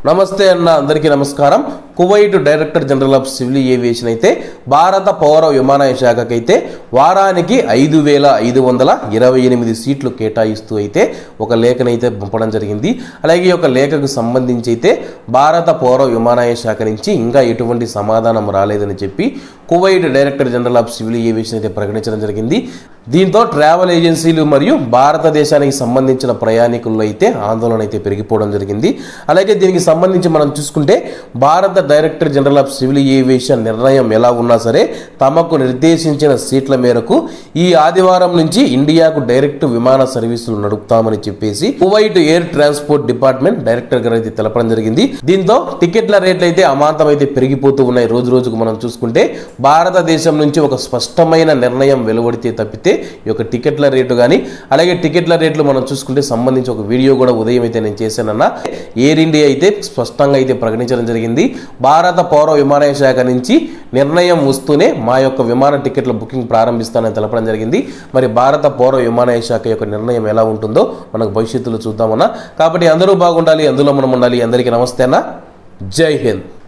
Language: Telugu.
నమస్తే అన్న అందరికీ నమస్కారం Kuwait director general of civil aviation అయితే భారత పౌర విమానయాన శాఖకైతే వారానికి ఐదు వేల ఐదు వందల ఇరవై ఎనిమిది సీట్లు కేటాయిస్తూ అయితే ఒక లేఖనైతే పంపడం జరిగింది అలాగే ఈ యొక్క లేఖకు సంబంధించి అయితే భారత పౌర విమానయాన శాఖ నుంచి ఇంకా ఎటువంటి సమాధానం రాలేదని చెప్పి Kuwait director general of civil aviation అయితే ప్రకటించడం జరిగింది దీంతో ట్రావెల్ ఏజెన్సీలు మరియు భారతదేశానికి సంబంధించిన ప్రయాణికుల్లో అయితే ఆందోళన అయితే పెరిగిపోవడం జరిగింది అలాగే దీనికి సంబంధించి మనం చూసుకుంటే భారత director general of civil aviation నిర్ణయం ఎలా ఉన్నా సరే తమకు నిర్దేశించిన సీట్ల మేరకు ఈ ఆదివారం నుంచి ఇండియాకు డైరెక్ట్ విమాన సర్వీసులు నడుపుతామని చెప్పేసి Kuwait air transport department director గారు అయితే తెలపడం జరిగింది దీంతో టికెట్ల రేట్లు అయితే అమాంతం అయితే పెరిగిపోతూ ఉన్నాయి రోజు రోజుకు మనం చూసుకుంటే భారతదేశం నుంచి ఒక స్పష్టమైన నిర్ణయం వెలువడితే తప్పితే ఈ యొక్క టికెట్ల రేటు కానీ అలాగే టికెట్ల రేట్లు మనం చూసుకుంటే సంబంధించి ఒక వీడియో కూడా ఉదయం అయితే నేను చేశానన్న ఎయిర్ ఇండియా అయితే స్పష్టంగా అయితే ప్రకటించడం జరిగింది భారత పౌర విమానయాన శాఖ నుంచి నిర్ణయం వస్తూనే మా యొక్క విమాన టికెట్ల బుకింగ్ ప్రారంభిస్తానని తెలపడం జరిగింది మరి భారత పౌర విమానయాన శాఖ యొక్క నిర్ణయం ఎలా ఉంటుందో మనకు భవిష్యత్తులో చూద్దామన్నా కాబట్టి అందరూ బాగుండాలి అందులో మనం ఉండాలి అందరికీ నమస్తే అన్న జై హింద్